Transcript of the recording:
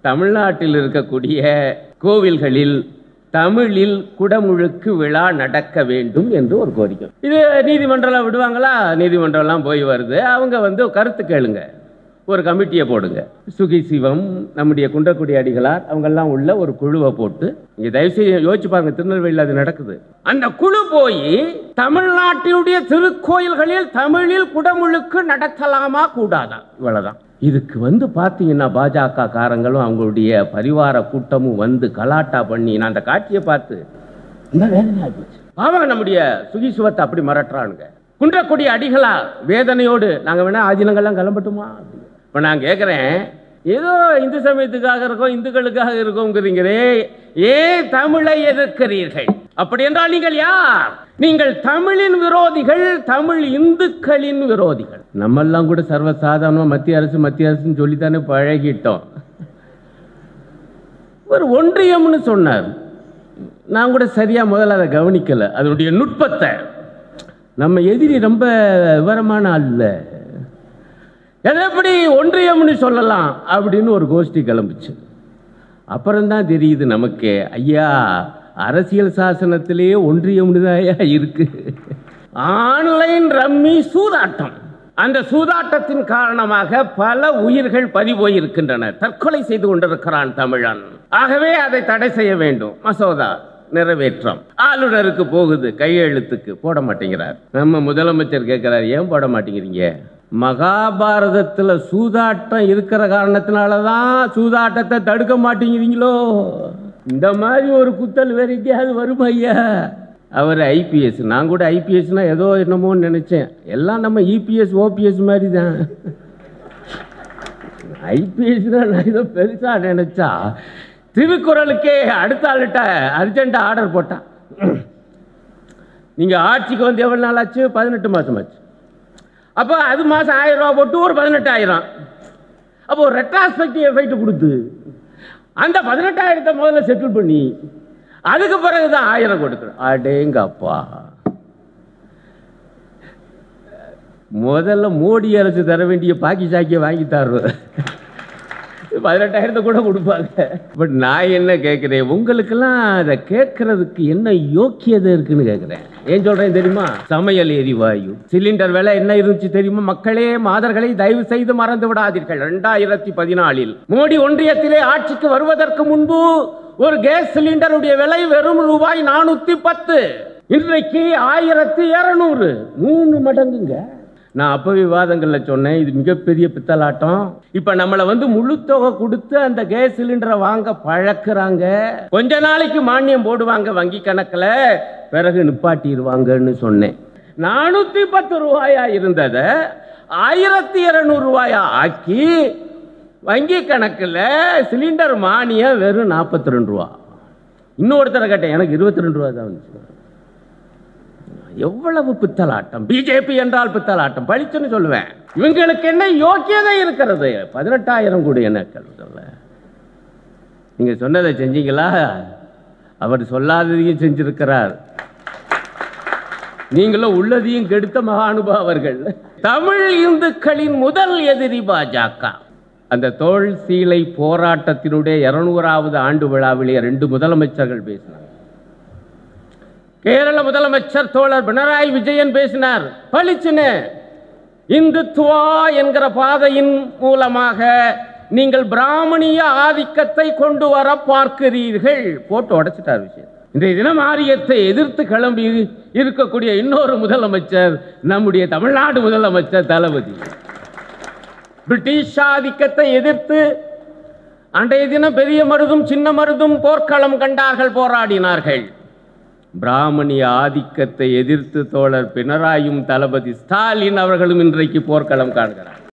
தமிழ்நாட்டில் இருக்கக்கூடிய கோவில்களில் தமிழில் குடமுழுக்கு விழா நடக்க வேண்டும் என்று ஒரு கோரிக்கை இது நீதிமன்றம் விடுவாங்களா நீதிமன்றம்லாம் போய் வருது அவங்க வந்து கருத்து கேளுங்க ஒரு கமிட்டியை போடுங்க சுகி சிவம் நம்முடைய குன்றக்குடி அடிகளார் அவங்கெல்லாம் உள்ள ஒரு குழுவை போட்டு இங்க தயவு செய்து யோசிச்சு பாருங்க திருநெல்வேலியில் அது நடக்குது அந்த குழு போய் தமிழ்நாட்டினுடைய திருக்கோயில்களில் தமிழில் குடமுழுக்கு நடத்தலாமா கூடாதா இவ்வளவுதான் இதுக்கு வந்து பார்த்தீங்கன்னா பாஜக காரங்களும் அவங்களுடைய பரிவார கூட்டமும் வந்து கலாட்டா பண்ணி நான் அந்த காட்சியை பார்த்து ரொம்ப வேதனையா போச்சு பாவம் நம்முடைய சுகி சிவத்தை அப்படி மிரட்டுறானுங்க குன்றக்குடி அடிகளா வேதனையோடு நாங்க வேணா ஆஜினங்கள்லாம் கிளம்பட்டுமா இப்ப நான் கேட்கிறேன் ஏதோ இந்து சமயத்துக்காக இருக்கோம் இந்துக்களுக்காக இருக்கோங்கிறீங்களே ஏன் தமிழை எதிர்க்கிறீர்கள் அப்படி என்றால் நீங்கள் யார் நீங்கள் தமிழின் விரோதிகள் தமிழ் இந்துக்களின் விரோதிகள் நம்மெல்லாம் கூட சர்வசாதாரணமா மத்திய அரசு மத்திய அரசுன்னு சொல்லித்தானே பழகிட்டோம் ஒரு ஒன்றியம்னு சொன்னார் நான் கூட சரியா முதல்ல அதை கவனிக்கல அதனுடைய நுட்பத்தை நம்ம எதிரி ரொம்ப விவரமான ஆள் இல்ல எதை எப்படி ஒன்றியம்னு சொல்லலாம் அப்படின்னு ஒரு கோஷ்டி கிளம்புச்சு அப்புறம்தான் தெரியுது நமக்கு ஐயா அரசியல் சாசனத்திலேயே ஒன்றியம்னு தான் ஐயா இருக்கு ஆன்லைன் ரம்மி சூதாட்டம் அந்த சூதாட்டத்தின் காரணமாக பல உயிர்கள் பறிபோயிருக்கின்றன தற்கொலை செய்து கொண்டிருக்கிறான் தமிழன் ஆகவே அதை தடை செய்ய வேண்டும் மசோதா நிறைவேற்றம் ஆளுநருக்கு போகுது கையெழுத்துக்கு போட மாட்டேங்கிறார் நம்ம முதலமைச்சர் கேட்கிறார் ஏன் போட மாட்டேங்கிறீங்க மகாபாரதத்துல சூதாட்டம் இருக்கிற காரணத்தினால தான் சூதாட்டத்தை தடுக்க மாட்டேங்கிறீங்களோ இந்த மாதிரி ஒரு குத்தல் வேற எங்கேயாவது வருமா ஐயா அவர் ஐபிஎஸ் நான் கூட ஐபிஎஸ்னா ஏதோ என்னமோன்னு நினைச்சேன் எல்லாம் நம்ம இபிஎஸ் ஓபிஎஸ் மாதிரி தான் ஐபிஎஸ்னா நான் ஏதோ பெருசா நினைச்சா திருக்குறளுக்கே அடுத்த ஆளுட்ட அர்ஜென்ட் ஆர்டர் போட்டான் நீங்க ஆட்சிக்கு வந்து எவ்வளவு நாள் ஆச்சு பதினெட்டு மாசம் ஆச்சு அப்போ அது மாசம் ஆயிரம் ரூபா போட்டு ஒரு பதினெட்டாயிரம் அப்போ ஒரு ரெட்ராஸ்பெக்டிவ் எஃபெக்ட் கொடுத்து அந்த பதினெட்டாயிரத்தை முதல்ல செட்டில் பண்ணி அதுக்கு பிறகுதான் ஆயிரம் கொடுக்கணும் அடேங்கப்பா முதல்ல மோடி அரசு தர வேண்டிய பாக்கி சாக்கிய வாங்கி தர்றோம் பதினெட்டாயிரத்தை கூட கொடுப்பாங்க பட் நான் என்ன கேட்கிறேன் உங்களுக்கெல்லாம் அதை கேட்கறதுக்கு என்ன யோக்கியதை இருக்குன்னு கேட்கிறேன் ஏன் சொல்றேன் தெரியுமா சமையல் எரிவாயு சிலிண்டர் விலை என்ன இருந்துச்சு தெரியுமா மக்களே மாதர்களை தயவு செய்து மறந்து விடாதீர்கள் ரெண்டாயிரத்தி பதினாலில் மோடி ஒன்றியத்திலே ஆட்சிக்கு வருவதற்கு முன்பு ஒரு கேஸ் சிலிண்டருடைய விலை வெறும் ரூபாய் நானூத்தி பத்து இன்றைக்கு ஆயிரத்தி இருநூறு மூணு மடங்குங்க நான் அப்ப விவாதங்கள்ல சொன்னேன் இது மிகப்பெரிய பித்தலாட்டம் இப்ப நம்மளை வந்து முழு தொகை கொடுத்து அந்த கேஸ் சிலிண்டரை வாங்க பழக்கிறாங்க கொஞ்ச நாளைக்கு மானியம் போடுவாங்க வங்கி கணக்குல பிறகு நிப்பாட்டிடுவாங்கன்னு சொன்னேன் நானூத்தி பத்து ரூபாயா இருந்ததை ஆயிரத்தி இருநூறு ரூபாயா ஆக்கி வங்கி கணக்குல சிலிண்டர் மானியம் வெறும் நாற்பத்தி ரெண்டு ரூபா இன்னொருத்தரை கேட்டேன் எனக்கு இருபத்தி ரெண்டு ரூபா தான் வந்துச்சு எவ்வளவு பித்தலாட்டம் பிஜேபி என்றால் பித்தலாட்டம் பழிச்சுன்னு சொல்லுவேன் இவங்களுக்கு என்ன யோக்கியதை இருக்கிறது பதினெட்டாயிரம் கோடி என்ன சொல்ல நீங்க சொன்னதை செஞ்சீங்களா அவர் சொல்லாததையும் செஞ்சிருக்கிறார் நீங்களும் உள்ளதையும் கெடுத்த மகானுபாவர்கள் தமிழ் இந்துக்களின் முதல் எதிரி பாஜக அந்த தோல் சீலை போராட்டத்தினுடைய இருநூறாவது ஆண்டு விழாவிலே ரெண்டு முதலமைச்சர்கள் பேசினார் கேரள முதலமைச்சர் தோழர் பினராயி விஜயன் பேசினார் பளிச்சுன்னு இந்துத்துவா என்கிற பாதையின் மூலமாக நீங்கள் பிராமணிய ஆதிக்கத்தை கொண்டு வர பார்க்கிறீர்கள் போட்டு உடைச்சிட்டார் விஷயம் இன்றைய தினம் ஆரியத்தை எதிர்த்து கிளம்பி இருக்கக்கூடிய இன்னொரு முதலமைச்சர் நம்முடைய தமிழ்நாடு முதலமைச்சர் தளபதி பிரிட்டிஷ் ஆதிக்கத்தை எதிர்த்து அன்றைய தினம் பெரிய மருதும் சின்ன மருதும் போர்க்களம் கண்டார்கள் போராடினார்கள் பிராமணிய ஆதிக்கத்தை எதிர்த்து தோழர் பினராயும் தளபதி ஸ்டாலின் அவர்களும் இன்றைக்கு போர்க்களம் காண்கிறார்